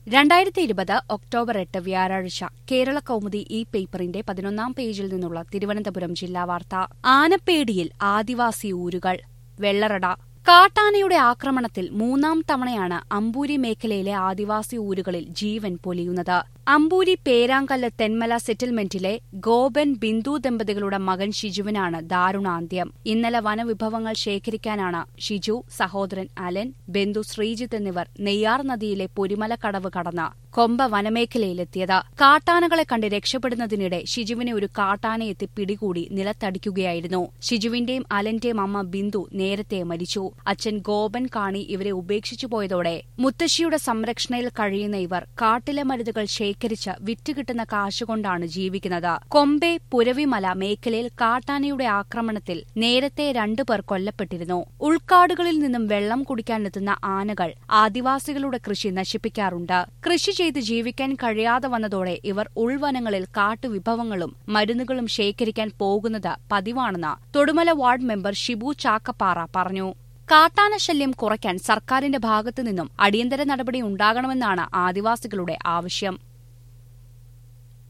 രണ്ടായിരത്തി ഇരുപത് ഒക്ടോബർ എട്ട് വ്യാഴാഴ്ച കേരള കൗമുദി ഈ പേപ്പറിന്റെ പതിനൊന്നാം പേജിൽ നിന്നുള്ള തിരുവനന്തപുരം ജില്ലാ വാർത്ത ആനപ്പേടിയിൽ ആദിവാസി ഊരുകൾ വെള്ളറട കാട്ടാനയുടെ ആക്രമണത്തിൽ മൂന്നാം തവണയാണ് അമ്പൂരി മേഖലയിലെ ആദിവാസി ഊരുകളിൽ ജീവൻ പൊലിയുന്നത് അമ്പൂരി പേരാങ്കല്ല് തെന്മല സെറ്റിൽമെന്റിലെ ഗോപൻ ബിന്ദു ദമ്പതികളുടെ മകൻ ഷിജുവിനാണ് ദാരുണാന്ത്യം ഇന്നലെ വനവിഭവങ്ങൾ ശേഖരിക്കാനാണ് ഷിജു സഹോദരൻ അലൻ ബന്ധു ശ്രീജിത്ത് എന്നിവർ നെയ്യാർ നദിയിലെ പൊരിമലക്കടവ് കടന്ന് കൊമ്പ വനമേഖലയിലെത്തിയത് കാട്ടാനകളെ കണ്ട് രക്ഷപ്പെടുന്നതിനിടെ ഷിജുവിനെ ഒരു കാട്ടാന എത്തി പിടികൂടി നിലത്തടിക്കുകയായിരുന്നു ഷിജുവിന്റെയും അലന്റെയും അമ്മ ബിന്ദു നേരത്തെ മരിച്ചു അച്ഛൻ ഗോപൻ കാണി ഇവരെ ഉപേക്ഷിച്ചു പോയതോടെ മുത്തശ്ശിയുടെ സംരക്ഷണയിൽ കഴിയുന്ന ഇവർ കാട്ടിലെ മരുന്നുകൾ ശേഖരിച്ച് വിറ്റുകിട്ടുന്ന കാശുകൊണ്ടാണ് ജീവിക്കുന്നത് കൊമ്പെ പുരവിമല മേഖലയിൽ കാട്ടാനയുടെ ആക്രമണത്തിൽ നേരത്തെ രണ്ടുപേർ കൊല്ലപ്പെട്ടിരുന്നു ഉൾക്കാടുകളിൽ നിന്നും വെള്ളം കുടിക്കാനെത്തുന്ന ആനകൾ ആദിവാസികളുടെ കൃഷി നശിപ്പിക്കാറുണ്ട് കൃഷി ചെയ്ത് ജീവിക്കാൻ കഴിയാതെ വന്നതോടെ ഇവർ ഉൾവനങ്ങളിൽ കാട്ടുവിഭവങ്ങളും മരുന്നുകളും ശേഖരിക്കാൻ പോകുന്നത് പതിവാണെന്ന് തൊടുമല വാർഡ് മെമ്പർ ഷിബു ചാക്കപ്പാറ പറഞ്ഞു കാട്ടാന ശല്യം കുറയ്ക്കാൻ സർക്കാരിന്റെ ഭാഗത്തുനിന്നും അടിയന്തര നടപടി ഉണ്ടാകണമെന്നാണ് ആദിവാസികളുടെ ആവശ്യം